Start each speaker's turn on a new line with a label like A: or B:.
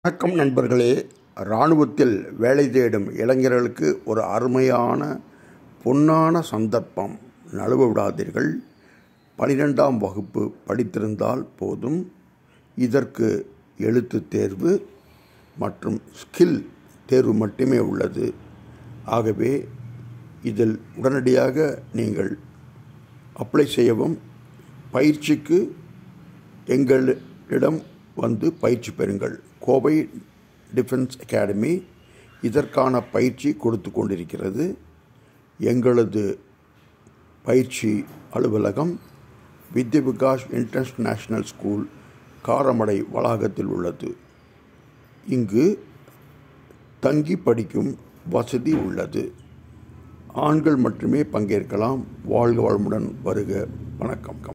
A: வணக்கம் நண்பர்களே இராணுவத்தில் வேலை தேடும் இளைஞர்களுக்கு ஒரு அருமையான பொன்னான சந்தர்ப்பம் நழுவ விடாதீர்கள் பனிரெண்டாம் வகுப்பு படித்திருந்தால் போதும் இதற்கு எழுத்துத் தேர்வு மற்றும் ஸ்கில் தேர்வு மட்டுமே உள்ளது ஆகவே இதில் உடனடியாக நீங்கள் அப்ளை செய்யவும் பயிற்சிக்கு எங்களிடம் வந்து பயிற்சி பெறுங்கள் கோவை டிஃபென்ஸ் அகாடமி இதற்கான பயிற்சி கொடுத்து கொண்டிருக்கிறது எங்களது பயிற்சி அலுவலகம் வித்ய விகாஸ் இன்டர்நேஷ்னல் ஸ்கூல் காரமடை வளாகத்தில் உள்ளது இங்கு தங்கி படிக்கும் வசதி உள்ளது ஆண்கள் மட்டுமே பங்கேற்கலாம் வாழ்க வளமுடன் வருக வணக்கம்